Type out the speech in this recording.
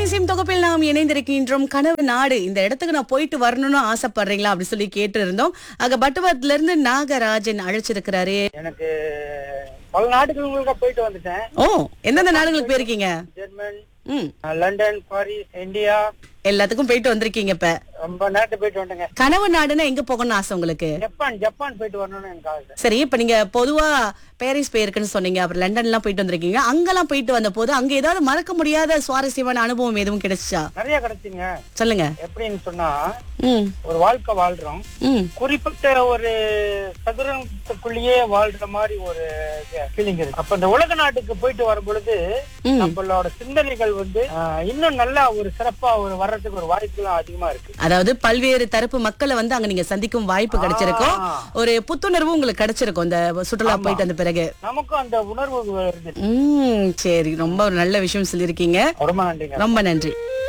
இசையும் தொகுப்பில் நாம் இணைந்திருக்கின்றோம் கனவு நாடு இந்த இடத்துக்கு நான் போயிட்டு வரணும்னு ஆசைப்படுறீங்களா அப்படி சொல்லி கேட்டு இருந்தோம் அங்க பட்டுவத்துல இருந்து நாகராஜன் அழைச்சிருக்கிறாரு எனக்கு பல நாடுகளுக்கு போயிட்டு வந்துட்டேன் ஓ எந்தெந்த நாடுகளுக்கு போயிருக்கீங்க ஜெர்மன் ம் லண்டன் பாரிஸ் இந்தியா எல்லாத்துக்கும் போயிட்டு வந்திருக்கீங்க இப்ப ரொம்ப நேரத்தை போயிட்டு வந்துட்டேங்க கனவு நாடுன்னா எங்க போகணும்னு ஆசை உங்களுக்கு ஜப்பான் ஜப்பான் போயிட்டு வரணும்னு எனக்கு ஆசை சரி இப்ப நீங்க பொதுவா பாரிஸ் போயிருக்குன்னு சொன்னீங்க அப்புறம் லண்டன் எல்லாம் போயிட்டு வந்திருக்கீங்க அங்கெல்லாம் போயிட்டு வந்த போது அங்க ஏதாவது மறக்க முடியாத சுவாரஸ்யமான அனுபவம் எதுவும் கிடைச்சா நிறைய கிடைச்சுங்க சொல்லுங்க எப்படின்னு சொன்னா ம் ஒரு வாழ்க்கை வாழ்றோம் ம் குறிப்பிட்ட ஒரு சதுரத்துக்குள்ளேயே வாழ்ற மாதிரி ஒரு ஃபீலிங் இருக்கு அப்ப இந்த உலக நாட்டுக்கு போயிட்டு வரும் பொழுது ம். நம்மளோட சிந்தனைகள் வந்து ஆஹ், இன்னும் நல்லா ஒரு சிறப்பா ஒரு வர்றதுக்கு ஒரு வாய்ப்புலாம் அதிகமா இருக்கு அதாவது பல்வேறு தரப்பு மக்களை வந்து அங்க நீங்க சந்திக்கும் வாய்ப்பு கிடைச்சிருக்கும் ஆ. ஒரு புத்துணர்வு உங்களுக்கு கிடைச்சிருக்கும் இந்த சுற்றுலா போயிட்டு வந்த பிறகு நமக்கும் அந்த உணர்வு வருது ம் சரி ரொம்ப ஒரு நல்ல விஷயம் சொல்லியிருக்கீங்க ரொம்ப நன்றிங்க ரொம்ப நன்றி